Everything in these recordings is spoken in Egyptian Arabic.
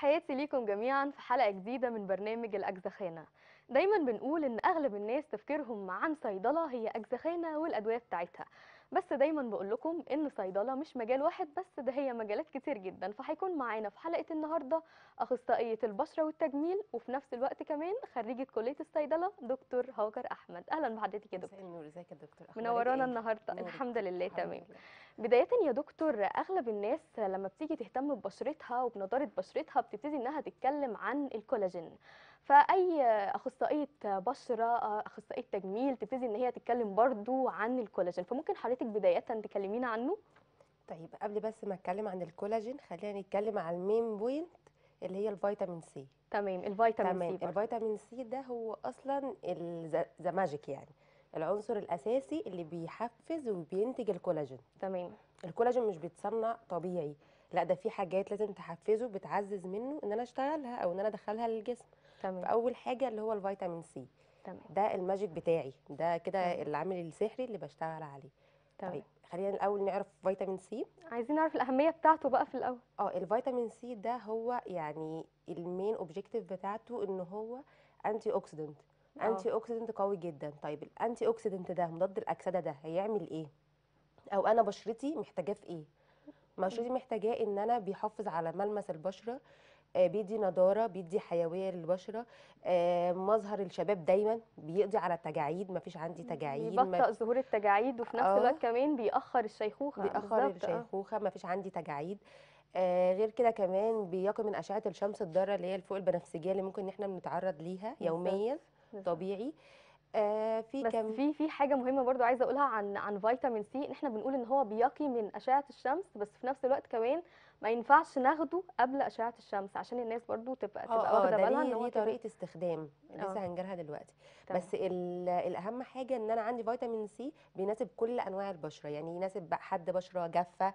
تحياتي ليكم جميعا في حلقة جديدة من برنامج الأجزخانة دايما بنقول إن أغلب الناس تفكيرهم عن صيدلة هي أجزخانة والأدوية بتاعتها بس دايما بقول لكم إن صيدلة مش مجال واحد بس ده هي مجالات كتير جدا فهيكون معانا في حلقة النهاردة أخصائية البشرة والتجميل وفي نفس الوقت كمان خريجة كلية الصيدلة دكتور هاجر أحمد أهلا بحضرتك يا دكتور مساء النور ازيك يا دكتور أخبارك منورانا إيه؟ النهارده نورك. الحمد لله الحمد تمام لله. بداية يا دكتور أغلب الناس لما بتيجي تهتم ببشرتها وبنضارة بشرتها بتبتدي إنها تتكلم عن الكولاجين فأي أخصائية بشرة أخصائية تجميل تبتدي إن هي تتكلم برضو عن الكولاجين فممكن حضرتك بداية تكلمينا عنه طيب قبل بس ما اتكلم عن الكولاجين خلينا نتكلم عن المين بوينت اللي هي الفيتامين سي تمام الفيتامين تمام سي برضو. الفيتامين سي ده هو اصلا ذا ماجيك يعني العنصر الاساسي اللي بيحفز وبينتج الكولاجين تمام الكولاجين مش بيتصنع طبيعي لا ده في حاجات لازم تحفزه بتعزز منه ان انا اشتغلها او ان انا ادخلها للجسم تمام فاول حاجه اللي هو الفيتامين سي تمام ده الماجيك بتاعي ده كده تمام. العامل السحري اللي بشتغل عليه تمام طيب خلينا الاول نعرف فيتامين سي عايزين نعرف الأهمية بتاعته بقى في الأول اه الفيتامين سي ده هو يعني المين اوبجيكتيف بتاعته ان هو انتي اوكسيدنت آه. انتي اوكسيدنت قوي جدا طيب الانتي اوكسيدنت ده مضاد الاكسده ده هيعمل ايه او انا بشرتي محتاجاه في ايه بشرتي محتاجاه ان انا بيحافظ على ملمس البشره آه، بيدي نضاره بيدي حيويه للبشره آه، مظهر الشباب دايما بيقضي على التجاعيد مفيش عندي تجاعيد ما بيبطئ ظهور التجاعيد وفي نفس آه. الوقت كمان بيأخر الشيخوخة بيأخر بالظبط، آه. الشيخوخة ما فيش عندي تجاعيد آه غير كده كمان بيقي من أشعة الشمس الضارة اللي هي الفوق البنفسجية اللي ممكن إن احنا بنتعرض ليها يوميا بالظبط. طبيعي آه في بس كم في في حاجه مهمه برضو عايزه اقولها عن عن فيتامين سي ان احنا بنقول ان هو بيقي من اشعه الشمس بس في نفس الوقت كمان ما ينفعش ناخده قبل اشعه الشمس عشان الناس برضو تبقى تبقى اه اه واخده ده بالها ان ليه هو ليه كده. طريقة استخدام لسه آه. هنجرها دلوقتي تمام. بس ال- الأهم حاجة إن أنا عندي فيتامين سي بيناسب كل أنواع البشرة يعني يناسب بقى حد بشرة جافة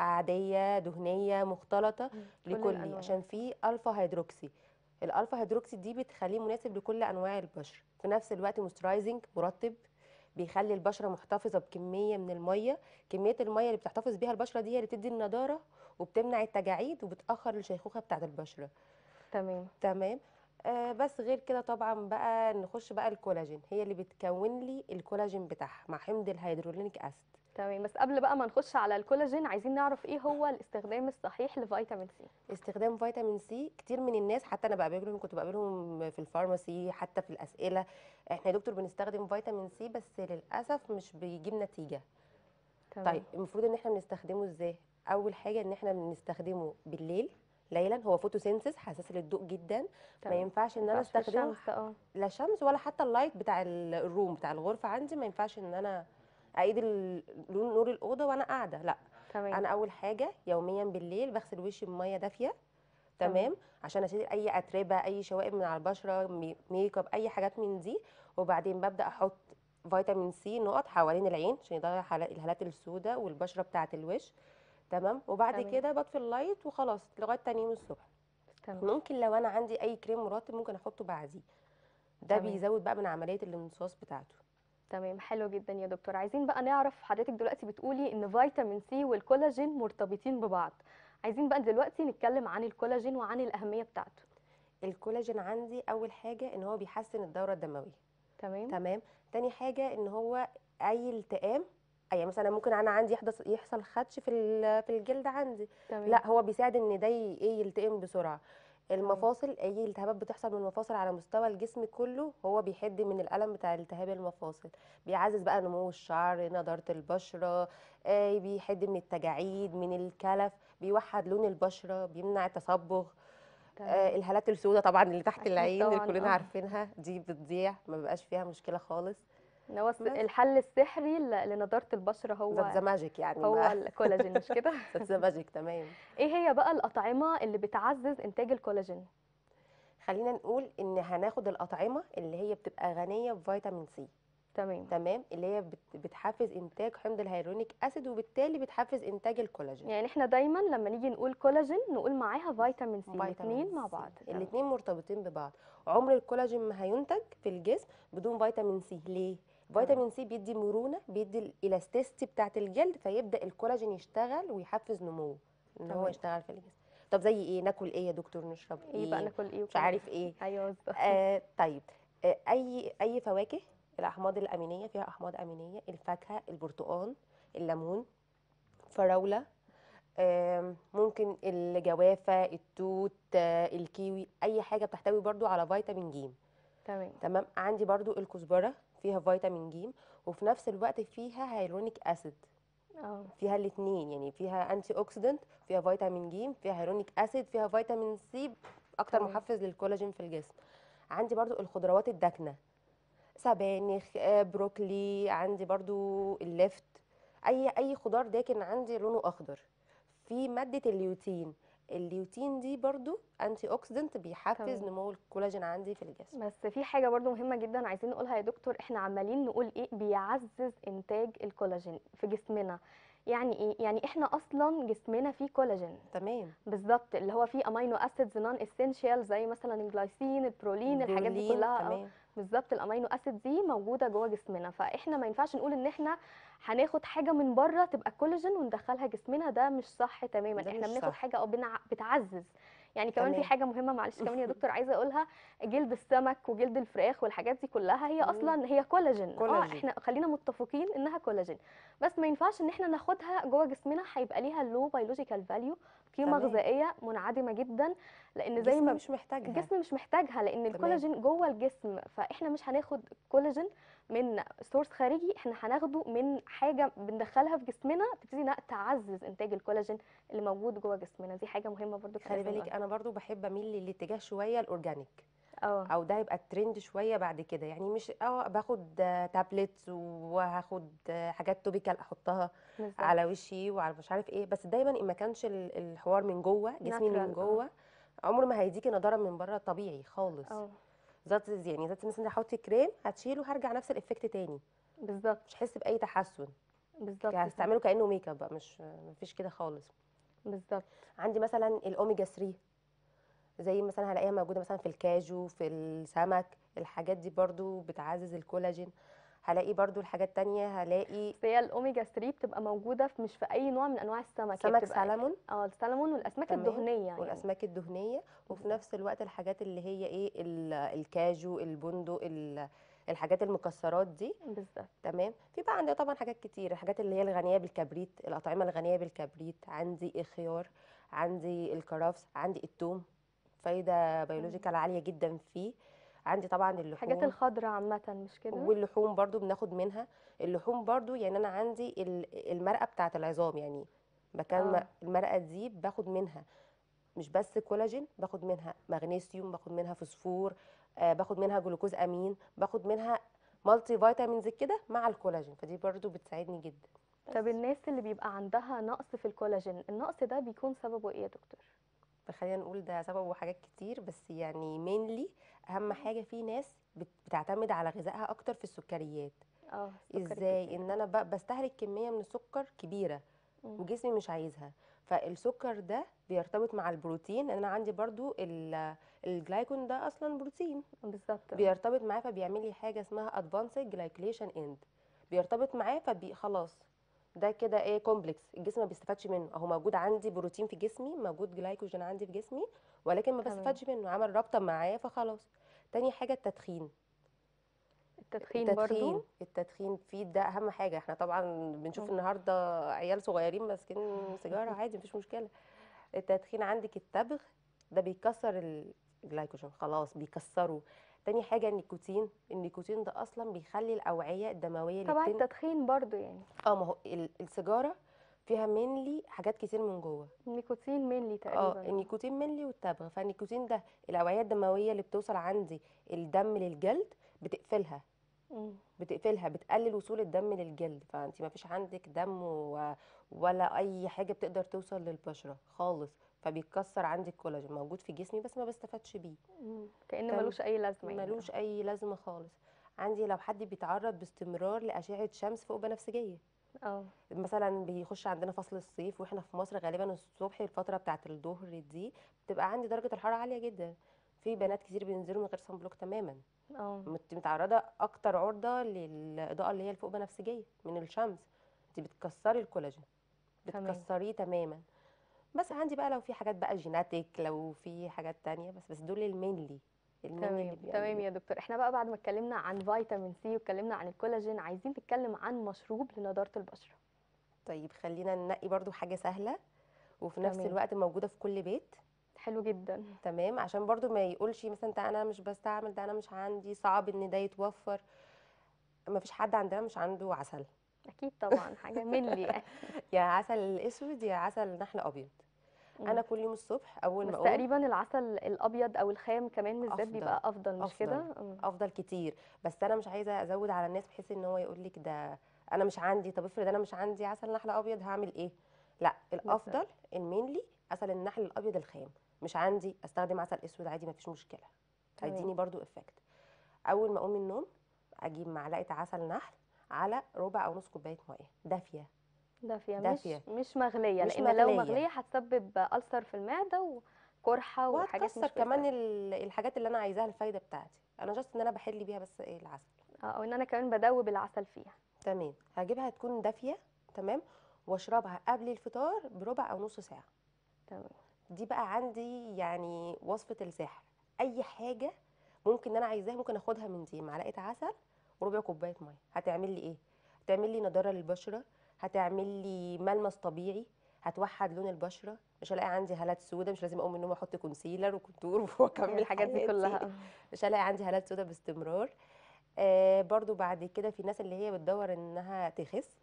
عادية دهنية مختلطة كل لكل الأنواع. عشان في الفا هيدروكسي الالفا هيدروكسي دي بتخليه مناسب لكل انواع البشره في نفس الوقت مويسترايزنج مرطب بيخلي البشره محتفظه بكميه من الميه كميه الميه اللي بتحتفظ بيها البشره دي هي اللي بتدي النضاره وبتمنع التجاعيد وبتاخر الشيخوخه بتاعه البشره تمام تمام آه بس غير كده طبعا بقى نخش بقى الكولاجين هي اللي بتكون لي الكولاجين بتاعها مع حمض الهيدرولينيك اسيد تمام بس قبل بقى ما نخش على الكولاجين عايزين نعرف ايه هو الاستخدام الصحيح لفيتامين سي استخدام فيتامين سي كتير من الناس حتى انا بقابلهم كنت بقابلهم في الفارماسي حتى في الاسئله احنا يا دكتور بنستخدم فيتامين سي بس للاسف مش بيجيب نتيجه تمام طيب المفروض ان احنا بنستخدمه ازاي اول حاجه ان احنا بنستخدمه بالليل ليلا هو فوتوسينثيس حساس للضوء جدا ما تمام. ينفعش ان انا ما ينفعش في استخدمه الشمس، اه لا شمس ولا حتى اللايت بتاع ال- الروم بتاع الغرفه عندي ما ينفعش ان انا اقيد ال- لون نور الاوضه وانا قاعده لا تمام انا اول حاجه يوميا بالليل بغسل وشي بميه دافيه تمام. تمام عشان اشيل اي اتربه اي شوائب من على البشره مي- ميك اب اي حاجات من دي وبعدين ببدا احط فيتامين سي نقط حوالين العين عشان يضيع حلا- الهالات السوداء والبشره بتاعه الوش تمام وبعد تمام. كده بطفي اللايت وخلاص لغايه تاني يوم الصبح تمام ممكن لو انا عندي اي كريم مرطب ممكن احطه بعديه ده تمام. بيزود بقى من عمليه الامتصاص بتاعته تمام حلو جدا يا دكتور عايزين بقى نعرف حضرتك دلوقتي بتقولي ان فيتامين سي والكولاجين مرتبطين ببعض عايزين بقى دلوقتي نتكلم عن الكولاجين وعن الأهمية بتاعته الكولاجين عندي اول حاجه ان هو بيحسن الدوره الدمويه تمام تمام تاني حاجه ان هو اي التئام يعني مثلا ممكن انا عندي يحدث يحصل خدش في ال- في الجلد عندي تمام لا هو بيساعد ان ده ي- ايه يلتئم بسرعه المفاصل اي التهابات بتحصل من المفاصل على مستوى الجسم كله هو بيحد من الالم بتاع التهاب المفاصل بيعزز بقى نمو الشعر نضاره البشره آه بيحد من التجاعيد من الكلف بيوحد لون البشره بيمنع التصبغ آه تمام الهالات السوداء طبعا اللي تحت أكيد العين اللي طبعاً، كلنا آه. عارفينها دي بتضيع ما بيبقاش فيها مشكله خالص إن هو الس- بس. الحل السحري ل- لنضارة البشرة هو ذات ذا ماجيك يعني هو الكولاجين مش كده ذات ذا ماجيك تمام ايه هي بقى الأطعمة اللي بتعزز إنتاج الكولاجين خلينا نقول ان هناخد الاطعمه اللي هي بتبقى غنيه بفيتامين سي تمام تمام اللي هي بت- بتحفز انتاج حمض الهيرونيك اسيد وبالتالي بتحفز انتاج الكولاجين يعني احنا دايما لما نيجي نقول كولاجين نقول معاها فيتامين سي فيتامين الاثنين مع سي. بعض تمام. الاتنين مرتبطين ببعض عمر الكولاجين ما هينتج في الجسم بدون فيتامين سي ليه فيتامين سي بيدي مرونه بيدي الالاستيستي بتاعه الجلد فيبدا الكولاجين يشتغل ويحفز نموه ان هو تمام. يشتغل في الجسم طب زي ايه ناكل ايه يا دكتور نشرب ايه بقى ايه ناكل ايه مش وكده عارف ايه ايوه بالظبط آه طيب آه اي اي فواكه الاحماض الامينيه فيها احماض امينيه الفاكهه البرتقال الليمون فراوله آم، ممكن الجوافه التوت آه، الكيوي اي حاجه بتحتوي برضو على فيتامين ج تمام تمام عندي برضو الكزبره فيها فيتامين ج وفي نفس الوقت فيها هيلورونيك اسيد اه فيها الاثنين يعني فيها انتي اوكسيدنت فيها فيتامين ج فيها هيلورونيك اسيد فيها فيتامين سي اكتر تمام. محفز للكولاجين في الجسم عندي برضو الخضروات الداكنه سبانخ آه، بروكلي عندي برضو اللفت اي اي خضار داكن عندي لونه اخضر في ماده الليوتين الليوتين دي برضو انتي اوكسيدنت بيحفز تمام. نمو الكولاجين عندي في الجسم بس في حاجة برضو مهمة جدا عايزين نقولها يا دكتور احنا عمالين نقول ايه بيعزز انتاج الكولاجين في جسمنا يعني ايه يعني احنا اصلا جسمنا فيه كولاجين تمام بالظبط اللي هو فيه امينو اسيدز نون اسينشال زي مثلا الجلايسين البرولين الحاجات دي برولين، كلها اه تمام بالظبط الامينو اسيد دي موجوده جوه جسمنا فاحنا ما ينفعش نقول ان احنا هناخد حاجه من بره تبقى كولاجين وندخلها جسمنا ده مش صح تماما ده احنا مش بناخد صح. حاجه او بنع... بتعزز يعني كمان في تمام. حاجه مهمه معلش كمان يا دكتور عايزه اقولها جلد السمك وجلد الفراخ والحاجات دي كلها هي مم. اصلا هي كولاجين اه كولاجين. احنا خلينا متفقين انها كولاجين بس ما ينفعش ان احنا ناخدها جوه جسمنا هيبقى ليها لو بيولوجيكال فاليو قيمه تمام. غذائيه منعدمه جدا لان زي الجسم ما مش محتاجها الجسم مش محتاجها لان تمام. الكولاجين جوه الجسم فاحنا مش هناخد كولاجين من سورس خارجي احنا هناخده من حاجه بندخلها في جسمنا تبتدي إنها تعزز انتاج الكولاجين اللي موجود جوه جسمنا دي حاجه مهمه برضو كان خلي لازم بالك نقولها. انا برضو بحب اميل للاتجاه شويه الاورجانيك اه او ده هيبقى الترند شويه بعد كده يعني مش اه باخد تابلتس وهاخد آه، حاجات توبيكال احطها بالظبط. على وشي وعلى مش عارف ايه بس دايما ان ما كانش ال- الحوار من جوه جسمي Natural، من آه. جوه عمره ما هيديكي نضاره من بره طبيعي خالص اه ذات يعني ذات مثلا احط كريم هتشيله هرجع نفس الافكت تاني بالظبط مش هحس باي تحسن بالظبط يعني هستعمله كانه ميك اب بقى مش مفيش كده خالص بالظبط عندي مثلا الاوميجا 3 زي مثلا هلاقيها موجوده مثلا في الكاجو في السمك الحاجات دي برضو بتعزز الكولاجين هلاقي برضو الحاجات تانية هلاقي بس هي الاوميجا 3 بتبقى موجوده في مش في اي نوع من انواع السمك هي سمك بتبقى- سلمون اه السلمون والاسماك تمام، الدهنيه يعني والاسماك الدهنيه وفي بالظبط. نفس الوقت الحاجات اللي هي ايه ال- الكاجو البندق ال- الحاجات المكسرات دي بالظبط تمام في بقى عندي طبعا حاجات كتير الحاجات اللي هي الغنيه بالكبريت الاطعمه الغنيه بالكبريت عندي الخيار عندي الكرفس عندي الثوم فايده بيولوجيكال عاليه جدا فيه عندي طبعا الحاجات اللحوم الخضراء عامه مش كده واللحوم برضو بناخد منها اللحوم برضو يعني انا عندي ال- المرقه بتاعه العظام يعني مكان آه. ما المرقه دي باخد منها مش بس كولاجين باخد منها مغنيسيوم باخد منها فوسفور آه باخد منها جلوكوز امين باخد منها مالتي فيتامينز كده مع الكولاجين فدي برضو بتساعدني جدا طب الناس اللي بيبقى عندها نقص في الكولاجين النقص ده بيكون سببه ايه يا دكتور فخلينا نقول ده سببه حاجات كتير بس يعني مينلي اهم حاجه في ناس بت- بتعتمد على غذائها اكتر في السكريات اه السكر ازاي الكتير. ان انا ب- بستهلك كميه من السكر كبيره مم. وجسمي مش عايزها فالسكر ده بيرتبط مع البروتين لان انا عندي برضو ال- الجلايكون ده اصلا بروتين بالظبط بيرتبط معاه فبيعمل لي حاجه اسمها ادفانسد جلايكليشن اند بيرتبط معاه فبي خلاص ده كده ايه كومبلكس الجسم ما بيستفادش منه اهو موجود عندي بروتين في جسمي موجود جلايكوجين عندي في جسمي ولكن ما تمام. بستفادش منه عمل رابطه معاه فخلاص تاني حاجه التدخين التدخين التدخين برضو التدخين فيه ده اهم حاجه احنا طبعا بنشوف مم. النهارده عيال صغيرين ماسكين سيجاره عادي مفيش مشكله التدخين عندك التبغ ده بيكسر الجلايكوجين خلاص بيكسره تاني حاجه النيكوتين النيكوتين ده اصلا بيخلي الاوعيه الدمويه اللي طبعا بتن... التدخين برضو يعني اه ما هو ال- السيجاره فيها منلي حاجات كتير من جوه النيكوتين مينلي اه تقريبا النيكوتين منلي والتبغ فالنيكوتين ده الاوعيه الدمويه اللي بتوصل عندي الدم للجلد بتقفلها مم. بتقفلها بتقلل وصول الدم للجلد فانت ما فيش عندك دم و... ولا اي حاجه بتقدر توصل للبشره خالص فبيتكسر عندك كولاجين موجود في جسمي بس ما بستفادش بيه مم. كأن تم- ملوش اي لازمه يعني ملوش اي لازمه خالص عندي لو حد بيتعرض باستمرار لاشعه شمس فوق بنفسجيه اه مثلا بيخش عندنا فصل الصيف واحنا في مصر غالبا الصبح الفتره بتاعه الظهر دي بتبقى عندي درجه الحراره عاليه جدا في بنات كتير بينزلوا من غير صن بلوك تماما اه مت- متعرضه اكتر عرضه للاضاءه اللي هي الفوق بنفسجيه من الشمس انت بتكسري الكولاجين تمام. بتكسريه تماما بس عندي بقى لو في حاجات بقى جيناتيك لو في حاجات تانية بس بس دول المينلي المينلي اللي تمام تمام بيعملوا يا دكتور احنا بقى بعد ما اتكلمنا عن فيتامين سي واتكلمنا عن الكولاجين عايزين نتكلم عن مشروب لنضارة البشرة طيب خلينا ننقي برضو حاجة سهلة وفي نفس تمام الوقت موجودة في كل بيت حلو جدا تمام عشان برضو ما يقولش مثلا ده انا مش بستعمل ده انا مش عندي صعب ان ده يتوفر ما فيش حد عندنا مش عنده عسل اكيد طبعا حاجة ملي يعني يا عسل اسود يا عسل نحل ابيض انا مم. كل يوم الصبح اول ما بس اقوم تقريبا العسل الابيض او الخام كمان بالذات افضل بيبقى افضل مش كده افضل مم. افضل كتير بس انا مش عايزه ازود على الناس بحيث ان هو يقول لك ده انا مش عندي طب افرض انا مش عندي عسل نحل ابيض هعمل ايه لا بالظبط الافضل المينلي عسل النحل الابيض الخام مش عندي استخدم عسل اسود عادي مفيش مشكله تمام هيديني برضو افكت اول ما اقوم من النوم اجيب معلقه عسل نحل على ربع او نص كوبايه ميه دافيه دافية مش دافيه مش مغلية مش لان لو مغليه مغلية هتسبب ألسر في المعدة وقرحة وحاجات مش وهتكسر كمان كويسة ال- الحاجات اللي انا عايزاها الفايده بتاعتي انا جاست ان انا بحل بيها بس ايه العسل اه او ان انا كمان بدوب العسل فيها تمام هجيبها تكون دافيه تمام واشربها قبل الفطار بربع او نص ساعه تمام دي بقى عندي يعني وصفه السحر اي حاجه ممكن انا عايزاها ممكن اخدها من دي معلقه عسل وربع كوبايه ميه هتعمل لي ايه هتعمل لي نضاره للبشره هتعمل لي ملمس طبيعي هتوحد لون البشره مش هلاقي عندي هالات سودة مش لازم اقوم من النوم احط كونسيلر وكونتور هي واكمل الحاجات دي حياتي كلها مش هلاقي عندي هالات سودة باستمرار آه برضو بعد كده في ناس اللي هي بتدور انها تخس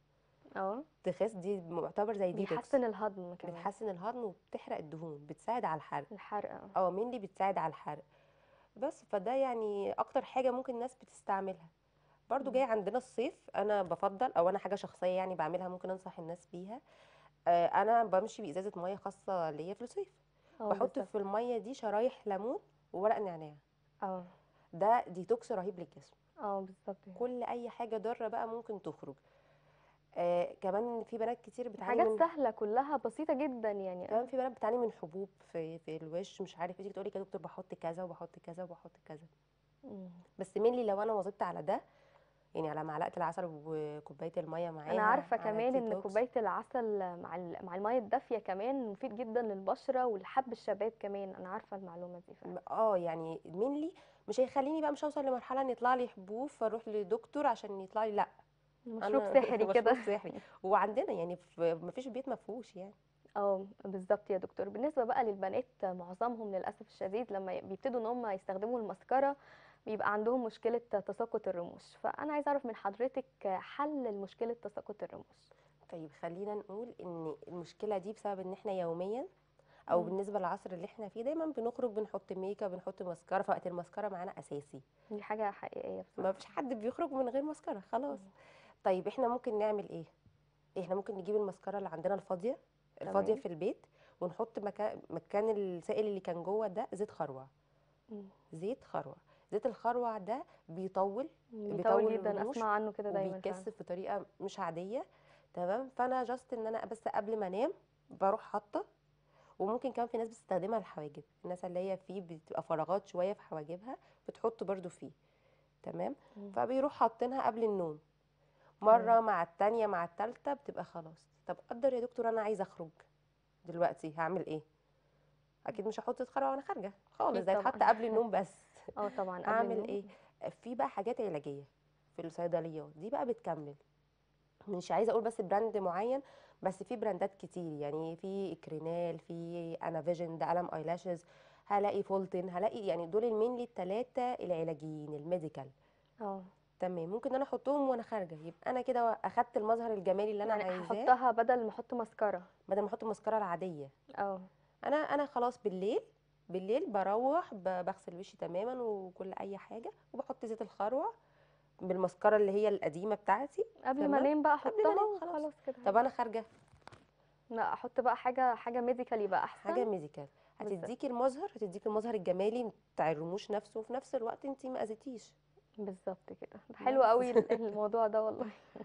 اه تخس دي معتبر زي ديتوكس بيحسن الهضم كمان بتحسن الهضم وبتحرق الدهون بتساعد على الحرق الحرق اه اه مين اللي بتساعد على الحرق بس فده يعني اكتر حاجة ممكن الناس بتستعملها برضو مم. جاي عندنا الصيف انا بفضل او انا حاجة شخصية يعني بعملها ممكن انصح الناس بيها آه انا بمشي بازازة مية خاصة ليا في الصيف اه بحط بالظبط في المية دي شرايح ليمون وورق نعناع اه ده ديتوكس رهيب للجسم اه بالظبط كده. كل اي حاجة ضارة بقى ممكن تخرج آه كمان في بنات كتير بتعاني حاجات من سهلة كلها بسيطة جدا يعني كمان اه في بنات بتعاني من حبوب في في الوش مش عارف ايه تيجي تقولي يا دكتور بحط كذا وبحط كذا وبحط كذا مم. بس مينلي لو انا واظبت على ده يعني على معلقه العسل وكوبايه الميه انا معاها عارفة على كمان ان الديتوكس كوباية العسل مع ال- مع المية الدافية كمان مفيد جدا للبشرة ولحب الشباب كمان انا عارفة المعلومة دي فعلا م- اه يعني مينلي مش هيخليني بقى مش هوصل لمرحله ان يطلع لي حبوب فاروح لدكتور عشان يطلع لي لا مشروب انا سحري مشروب كده سحري وعندنا يعني في مفيش بيت ما فيهوش يعني اه بالظبط يا دكتور بالنسبة بقى للبنات معظمهم للأسف الشديد لما ي- بيبتدوا ان هم يستخدموا المسكرة بيبقى عندهم مشكلة تساقط الرموش فأنا عايزة أعرف من حضرتك حل لمشكلة تساقط الرموش طيب خلينا نقول ان المشكله دي بسبب ان احنا يوميا او مم. بالنسبه للعصر اللي احنا فيه دايما بنخرج بنحط ميك اب بنحط ماسكارا فوقت الماسكارا معانا اساسي دي حاجة حقيقية ما بصراحة فيش حد بيخرج من غير ماسكارا خلاص مم. طيب احنا ممكن نعمل ايه احنا ممكن نجيب الماسكارا اللي عندنا الفاضيه الفاضيه تمام في البيت ونحط مكان مكان السائل اللي كان جوه ده زيت خروع مم. زيت خروع زيت الخروع ده بيطول بيطول بيطول جدا الرموش أسمع عنه كده دايما فعلا وبيكثف بطريقه مش عاديه تمام فانا جاست ان انا بس قبل ما انام بروح حاطه وممكن كمان في ناس بتستخدمها للحواجب الناس اللي هي فيه بتبقى فراغات شويه في حواجبها بتحط برضو فيه تمام مم. فبيروح حاطينها قبل النوم تمام مره مع التانية مع التالتة بتبقى خلاص طب قدر يا دكتور انا عايزه اخرج دلوقتي هعمل ايه اكيد مش هحط خروع وانا خارجه خالص أكيد ده يتحط طبعا قبل النوم بس اه طبعا قبل اعمل النوم ايه في بقى حاجات علاجيه في الصيدليات دي بقى بتكمل مش عايزه اقول بس براند معين بس في براندات كتير يعني في كرينال في انا فيجن ده قلم ايلاشز هلاقي فولتن هلاقي يعني دول المينلي الثلاثه العلاجيين الميديكال اه تمام ممكن انا احطهم وانا خارجه يبقى انا كده اخدت المظهر الجمالي اللي انا يعني عايزاه احطها بدل ما احط ماسكارا بدل ما احط الماسكارا العاديه اه انا انا خلاص بالليل بالليل بروح ب- بغسل وشي تماما وكل اي حاجه وبحط زيت الخروع بالماسكارا اللي هي القديمه بتاعتي قبل ما تمام انام بقى قبل ما احطها انام خلاص وخلاص كده طب انا خارجه لا احط بقى حاجه حاجه ميديكال يبقى حاجه احسن ميديكال بالظبط هتديكي المظهر هتديكي المظهر الجمالي بتاع الرموش نفسه وفي نفس الوقت انت ما اذيتيش بالظبط كده ده حلو قوي بس ال- الموضوع ده والله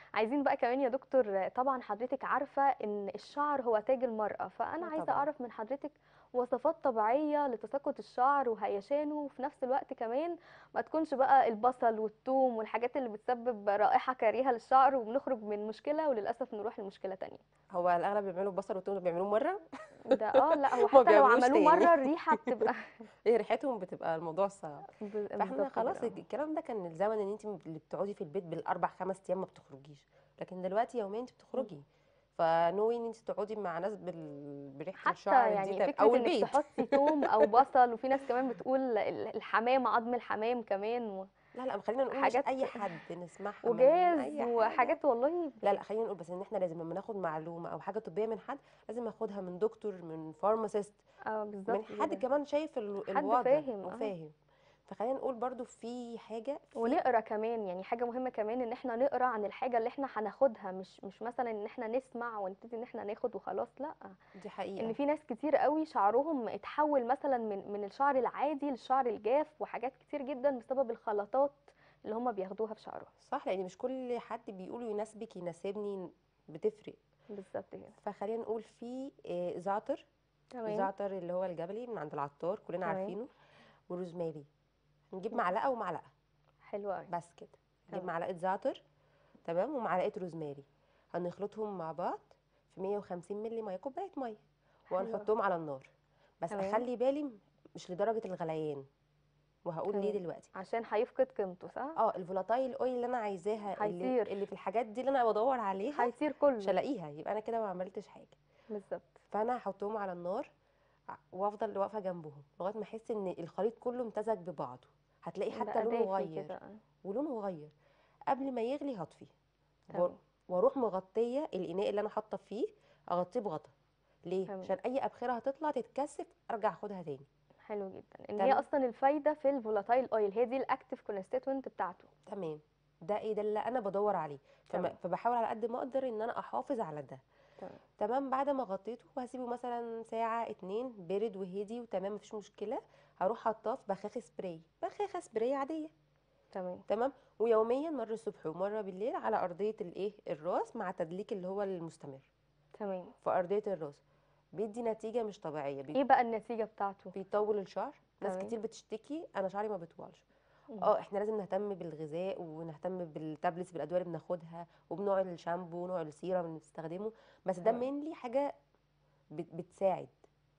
عايزين بقى كمان يا دكتور طبعا حضرتك عارفة ان الشعر هو تاج المرأة فأنا اه عايزة طبعا أعرف من حضرتك وصفات طبيعية لتساقط الشعر وهيشانه وفي نفس الوقت كمان ما تكونش بقى البصل والثوم والحاجات اللي بتسبب رائحة كريهة للشعر وبنخرج من مشكلة وللأسف نروح لمشكلة تانية هو الاغلب بيعملوا بصل والثوم بيعملوه مره ده اه لا هو ما حتى لو بيعملوش عملوه تاني مرة الريحة بتبقى هي ريحتهم بتبقى الموضوع صعب ب- فاحنا بالظبط خلاص كده الكلام ده كان الزمن ان انت اللي بتقعدي في البيت بالاربع خمس ايام ما بتخرجيش لكن دلوقتي يوميا انت م. بتخرجي فنوي ان انت تقعدي مع ناس بال... بريحه حتى الشعر دي يعني طب فكرة او انك البيت تحطي توم او بصل وفي ناس كمان بتقول ال- الحمام عظم الحمام كمان لا لا خلينا نقول مش وحاجات اي حد نسمعها من وجاز اي حاجه وحاجات والله لا لا خلينا نقول بس ان احنا لازم لما ناخد معلومه او حاجه طبيه من حد لازم ناخدها من دكتور من فارماسيست اه من بالظبط حد كده كمان شايف ال- حد الوضع فاهم اه وفاهم فخلينا نقول برضو في حاجه في ونقرا كمان يعني حاجة مهمة كمان ان احنا نقرا عن الحاجة اللي احنا هناخدها مش مش مثلا ان احنا نسمع ونبتدي ان احنا ناخد وخلاص لا دي ان حقيقه في ناس كتير قوي شعرهم اتحول مثلا من من الشعر العادي للشعر الجاف وحاجات كتير جدا بسبب الخلطات اللي هم بياخدوها في شعرهم صح لان مش كل حد بيقوله يناسبك يناسبني بتفرق بالظبط كده فخلينا نقول في آه، زعتر تمام زعتر اللي هو الجبلي من عند العطار كلنا تمام عارفينه وروزماري نجيب معلقه ومعلقه حلو قوي بس كده نجيب تمام معلقه زعتر تمام ومعلقه روزماري هنخلطهم مع بعض في 150 مللي ميه كوبايه ميه حلو قوي وهنحطهم على النار بس تمام اخلي بالي مش لدرجه الغليان وهقول ليه تمام دلوقتي عشان هيفقد قيمته صح اه الفولاتايل اويل اللي انا عايزاها اللي هيطير اللي في الحاجات دي اللي انا بدور عليها هيطير مش كله هلاقيها يبقى انا كده ما عملتش حاجه بالظبط فانا هحطهم على النار ع- وافضل واقفه جنبهم لغايه ما احس ان الخليط كله امتزج ببعضه هتلاقي حتى بقى لونه دافي غير كده ولونه غير قبل ما يغلي هطفي و- تمام واروح مغطيه الاناء اللي انا حاطه فيه اغطيه بغطا ليه تمام عشان اي ابخره هتطلع تتكثف ارجع اخدها تاني حلو جدا ان هي تمام اصلا الفايده في الفولاتايل اويل هي دي الاكتيف كونستيتوينت بتاعته تمام ده ايه ده اللي انا بدور عليه فما تمام فبحاول على قد ما اقدر ان انا احافظ على ده تمام تمام بعد ما غطيته وهسيبه مثلا ساعة اتنين بارد وهدي وتمام مفيش مشكلة هروح حاطاه في بخاخة سبراي بخاخة سبراي عادية تمام تمام ويوميا مرة الصبح ومرة بالليل على أرضية الايه الراس مع تدليك اللي هو المستمر تمام في أرضية الراس بيدي نتيجة مش طبيعية بي- ايه بقى النتيجه بتاعته بيطول الشعر ناس تمام كتير بتشتكي أنا شعري ما بيطولش مم. اه احنا لازم نهتم بالغذاء ونهتم بالتابلتس بالادويه اللي بناخدها وبنوع الشامبو ونوع السيرم اللي بنستخدمه بس ده تمام مينلي حاجه بت- بتساعد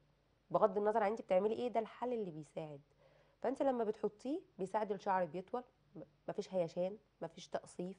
بغض النظر عن انت بتعملي ايه ده الحل اللي بيساعد فانت لما بتحطيه بيساعد الشعر بيطول م- مفيش هيشان مفيش تقصيف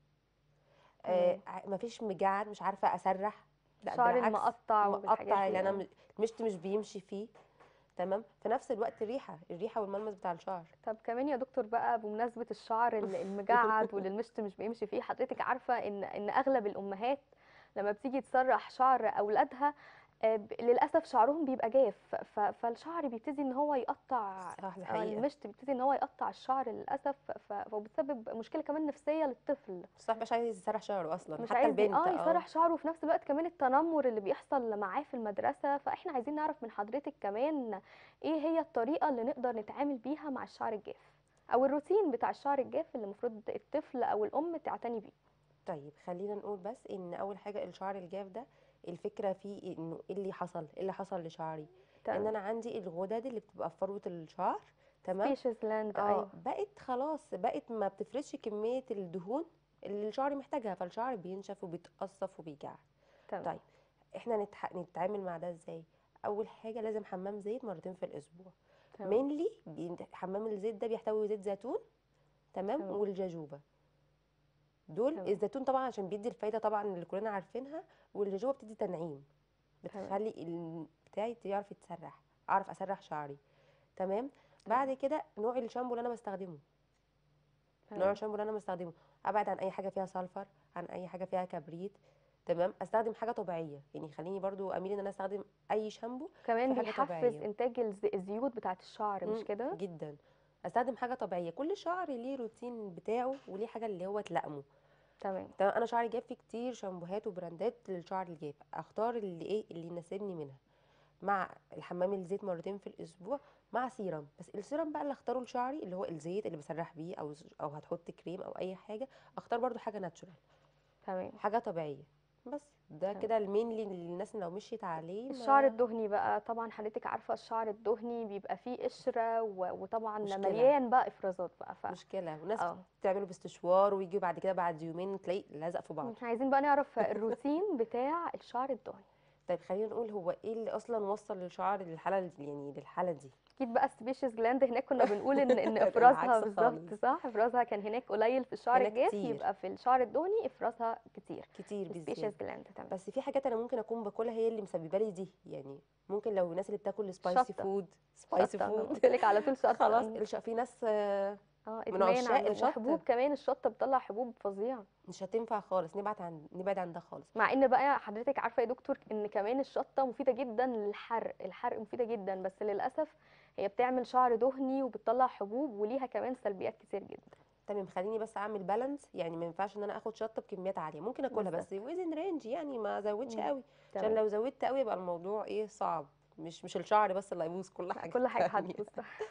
آه تمام ع- مفيش مجعد مش عارفه اسرح لا الشعر بالعكس المقطع والحاجات مقطع دي اللي انا اه م- المشط مش بيمشي فيه تمام في نفس الوقت الريحه الريحه والملمس بتاع الشعر طب كمان يا دكتور بقى بمناسبة الشعر ال- المجعد واللي المشط مش بيمشي فيه حضرتك عارفة ان ان اغلب الامهات لما بتيجي تسرح شعر اولادها آه، ب- للاسف شعرهم بيبقى جاف ف- فالشعر بيبتدي ان هو يقطع صح دي آه، حقيقه المشط بيبتدي ان هو يقطع الشعر للاسف ف- وبتسبب مشكلة كمان نفسية للطفل صح مش عايز يسرح شعره اصلا مش حتى عايز ي- البنت اه اه يسرح شعره وفي نفس الوقت كمان التنمر اللي بيحصل معاه في المدرسة فاحنا عايزين نعرف من حضرتك كمان ايه هي الطريقة اللي نقدر نتعامل بيها مع الشعر الجاف او الروتين بتاع الشعر الجاف اللي المفروض الطفل او الام تعتني بيه طيب خلينا نقول بس ان اول حاجه الشعر الجاف ده الفكره فيه انه ايه اللي حصل ايه اللي حصل لشعري ان تمام انا عندي الغدد اللي بتبقى في فروه الشعر تمام سبيشيز لاند اه ايوه بقت خلاص بقت ما بتفرزش كميه الدهون اللي الشعر محتاجها فالشعر بينشف وبيتقصف وبيجعد تمام طيب احنا نتح... نتعامل مع ده ازاي اول حاجه لازم حمام زيت مرتين في الاسبوع تمام مينلي حمام الزيت ده بيحتوي زيت زيتون تمام تمام والجاجوبا دول تمام الزيتون طبعا عشان بيدي الفايده طبعا اللي كلنا عارفينها والجاجوبا بتدي تنعيم تمام بتخلي ال- بتاعي يعرف يتسرح اعرف اسرح شعري تمام بعد تمام كده نوع الشامبو اللي انا بستخدمه نوع تمام الشامبو اللي انا بستخدمه ابعد عن اي حاجه فيها سلفر عن اي حاجه فيها كبريت تمام استخدم حاجه طبيعيه يعني خليني برضو اميل ان انا استخدم اي شامبو كمان في حاجه بيحفز طبيعيه انتاج الز- الزيوت بتاعت الشعر مش مم، كده جدا استخدم حاجه طبيعيه كل شعر ليه روتين بتاعه وليه حاجه اللي هو تلائمه تمام تمام انا شعري جاف في كتير شامبوهات وبراندات للشعر الجاف اختار اللي ايه اللي يناسبني منها مع الحمام الزيت مرتين في الاسبوع مع سيرم بس السيرم بقى اللي اختاره لشعري اللي هو الزيت اللي بسرح بيه او او هتحط كريم او اي حاجه اختار برضو حاجه ناتشورال تمام حاجه طبيعيه بس ده تمام. كده المينلي للناس لو مشيت عليه الشعر ما الدهني بقى طبعا حضرتك عارفة الشعر الدهني بيبقى فيه قشرة و- وطبعا مشكلة. مليان بقى افرازات بقى ف مشكله وناس اه بتعمله باستشوار ويجي بعد كده بعد يومين تلاقيه لازق في بعض احنا عايزين بقى نعرف الروتين بتاع الشعر الدهني طيب خلينا نقول هو ايه اللي اصلا وصل للشعر للحاله يعني للحاله دي اكيد بقى السبيشيز جلاند هناك كنا بنقول ان ان افرازها العكس بالظبط خالص صح افرازها كان هناك قليل في الشعر هناك الجاف كتير. يبقى في الشعر الدهني افرازها كتير كتير السبيشيز بالذات جلاند تمام بس في حاجات انا ممكن اكون باكلها هي اللي مسببه لي دي يعني ممكن لو الناس اللي بتاكل سبايسي شطة. فود سبايسي شطه انا فود قلت لك على طول شطه خلاص مم. الش- في ناس آه، اه من ادمان عشاق عن الشطة. وحبوب كمان الشطه بتطلع حبوب فظيعه مش هتنفع خالص نبعد عن نبعد عن ده خالص مع ان بقى حضرتك عارفه يا دكتور ان كمان الشطه مفيده جدا للحرق الحرق مفيده جدا بس للاسف هي بتعمل شعر دهني وبتطلع حبوب وليها كمان سلبيات كتير جدا تمام خليني بس اعمل بالانس يعني ما ينفعش ان انا اخد شطه بكميات عاليه ممكن اكلها بس وزن رينج يعني ما ازودش مم. قوي عشان تمام لو زودت قوي يبقى الموضوع ايه صعب مش مش الشعر بس اللي هيبوظ كل حاجه كل حاجه تانية. هتبوظ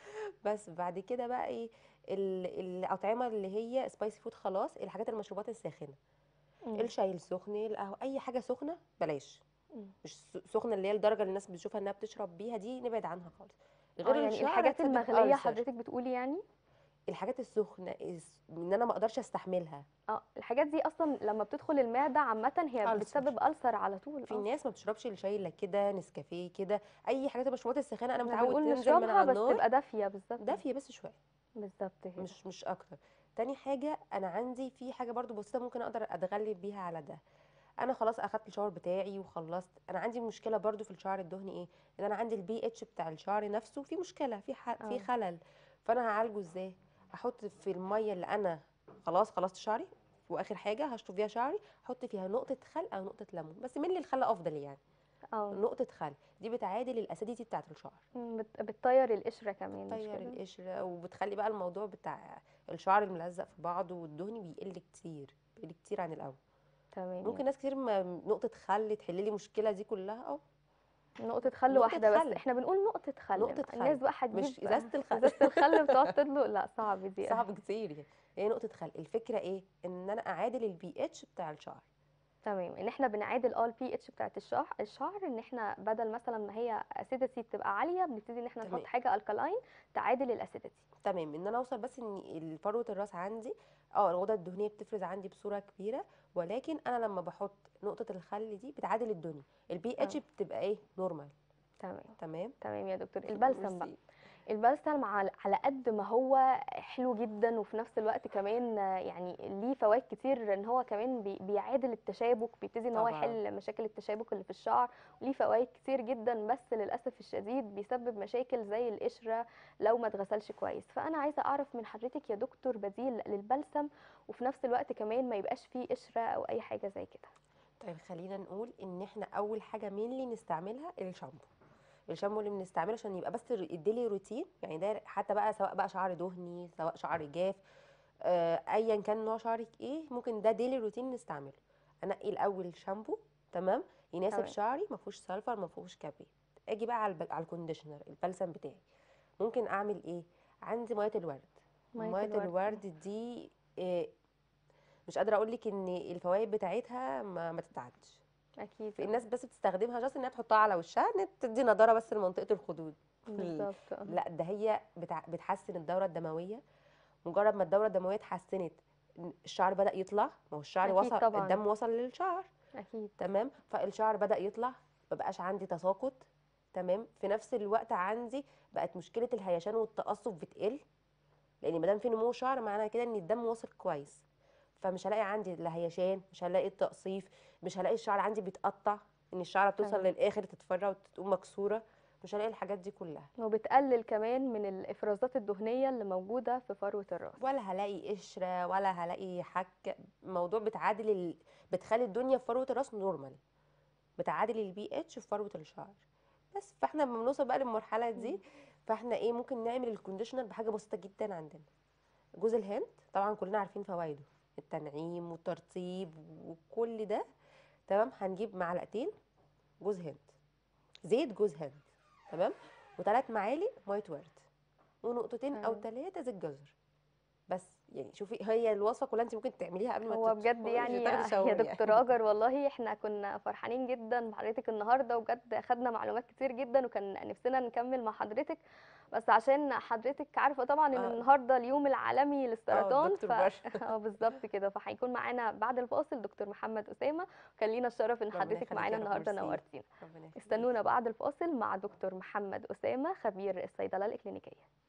بس بعد كده بقى ايه ال- الاطعمه اللي هي سبايسي فود خلاص الحاجات المشروبات الساخنه مم. الشاي السخن القهوه اي حاجه سخنه بلاش مم. مش س- سخنه اللي هي الدرجه اللي الناس بتشوفها انها بتشرب بيها دي نبعد عنها خالص اه غير يعني الشعر الحاجات هتسبب المغليه ألسر. حضرتك بتقولي يعني الحاجات السخنه الس- ان انا ما اقدرش استحملها اه الحاجات دي اصلا لما بتدخل المعده عامه هي ألسر. بتسبب ألسر على طول في اه ناس ما بتشربش الشاي الا كده نسكافيه كده اي حاجات المشروبات الساخنه انا احنا متعود بنقول تنزل من نشربها على بس النار تبقى دافيه بالظبط دافيه بس شويه بالظبط كده مش مش اكتر تاني حاجه انا عندي في حاجه برضو بسيطه ممكن اقدر اتغلب بيها على ده انا خلاص اخدت الشاور بتاعي وخلصت انا عندي مشكله برضو في الشعر الدهني ايه ان انا عندي البي اتش بتاع الشعر نفسه في مشكله في ح... اه في خلل فانا هعالجه ازاي هحط في الميه اللي انا خلاص خلصت شعري واخر حاجه هشطف فيها شعري احط فيها نقطه خل او نقطه ليمون بس من الخل افضل يعني اه نقطه خل دي بتعادل الاسيديتي بتاعه الشعر مم، بت- بتطير القشره كمان مش بتطير كده القشره وبتخلي بقى الموضوع بتاع الشعر الملزق في بعضه والدهني بيقل كتير بيقل كتير عن الاول تمام ممكن ناس كتير ما نقطه خل تحل لي المشكله دي كلها اه نقطة خل نقطة واحدة بس خل. احنا بنقول نقطة خل نقطة الناس خل. بقى هتجيب مش ازازه الخل ازازة الخل بتقعد تدلق لا صعب دي صعب كتير يعني هي نقطه خل الفكره ايه ان انا اعادل البي اتش بتاع الشعر تمام ان احنا بنعادل اه البي اتش بتاعت الشعر الشعر ان احنا بدل مثلا ما هي اسيدتي بتبقى عالية بنبتدي ان احنا نحط تمام. حاجة الكالاين تعادل الاسيدتي تمام ان انا اوصل بس ان فروه الراس عندي اه الغدد الدهنيه بتفرز عندي بصوره كبيره ولكن انا لما بحط نقطه الخل دي بتعادل الدنيا البي اتش اه. بتبقى ايه نورمال تمام تمام تمام يا دكتور البلسم بقى ميرسي. البلسم على على قد ما هو حلو جدا وفي نفس الوقت كمان آه، يعني ليه فوائد كتير ان هو كمان بي- بيعادل التشابك بيبتدي ان هو طبعا يحل مشاكل التشابك اللي في الشعر وليه فوائد كتير جدا بس للاسف الشديد بيسبب مشاكل زي القشره لو ما اتغسلش كويس فانا عايزه اعرف من حضرتك يا دكتور بديل للبلسم وفي نفس الوقت كمان ما يبقاش فيه قشره او اي حاجه زي كده طيب خلينا نقول ان احنا اول حاجه مين نستعملها الشامبو الشامبو اللي بنستعمله عشان يبقى بس يديلي روتين يعني ده حتى بقى سواء بقى شعر دهني سواء شعر جاف آه، ايا كان نوع شعرك ايه ممكن ده ديلي روتين نستعمله انقي الاول شامبو تمام يناسب تمام. شعري ما فيهوش سلفر ما فيهوش كبريت اجي بقى على الب- على الكونديشنر البلسم بتاعي ممكن اعمل ايه عندي ميه الورد مية ميه الورد. الورد دي آه، مش قادره اقول لك ان الفوائد بتاعتها ما, ما تتعدش اكيد في الناس بس بتستخدمها جاست انها تحطها على وشها ان تدي نضاره بس لمنطقه الخدود بالظبط آه. لا ده هي بتع... بتحسن الدوره الدمويه مجرد ما الدوره الدمويه اتحسنت الشعر بدا يطلع ما هو الشعر أكيد وصل طبعاً. الدم وصل للشعر اكيد تمام فالشعر بدا يطلع مبقاش عندي تساقط تمام في نفس الوقت عندي بقت مشكله الهيشان والتقصف بتقل لان ما دام في نمو شعر معناها كده ان الدم واصل كويس فمش هلاقي عندي لا هيشان مش هلاقي التقصيف مش هلاقي الشعر عندي بيتقطع ان الشعره بتوصل تمام. للاخر تتفرع وتقوم مكسوره مش هلاقي الحاجات دي كلها وبتقلل كمان من الافرازات الدهنيه اللي موجوده في فروه الراس ولا هلاقي قشره ولا هلاقي حك الموضوع بتعادل ال... بتخلي الدنيا في فروه الراس نورمال بتعادل البي اتش في فروه الشعر بس فاحنا لما بنوصل بقى للمرحله دي مم. فاحنا ايه ممكن نعمل الكونديشنر بحاجه بسيطه جدا عندنا جوز الهند طبعا كلنا عارفين فوائده التنعيم والترطيب وكل ده تمام هنجيب معلقتين جوز هند زيت جوز هند تمام وثلاث معالق ميه ورد ونقطتين او تمام. ثلاثه زيت جزر بس يعني شوفي هي الوصفه كلها انت ممكن تعمليها قبل ما هو تدخلي بجد يعني تاخدي يا شاور دكتور يعني هاجر والله احنا كنا فرحانين جدا بحضرتك النهارده وبجد خدنا معلومات كتير جدا وكان نفسنا نكمل مع حضرتك بس عشان حضرتك عارفه طبعا ان اه النهارده اليوم العالمي اه للسرطان ف الدكتور بشر اه بالظبط كده فهيكون معانا بعد الفاصل دكتور محمد اسامه كان لينا الشرف ان ربنا حضرتك يخليكي معانا يا رب النهارده ميرسي نورتينا ربنا يخليكي استنونا بعد الفاصل مع دكتور محمد اسامه خبير الصيدله الاكلينيكيه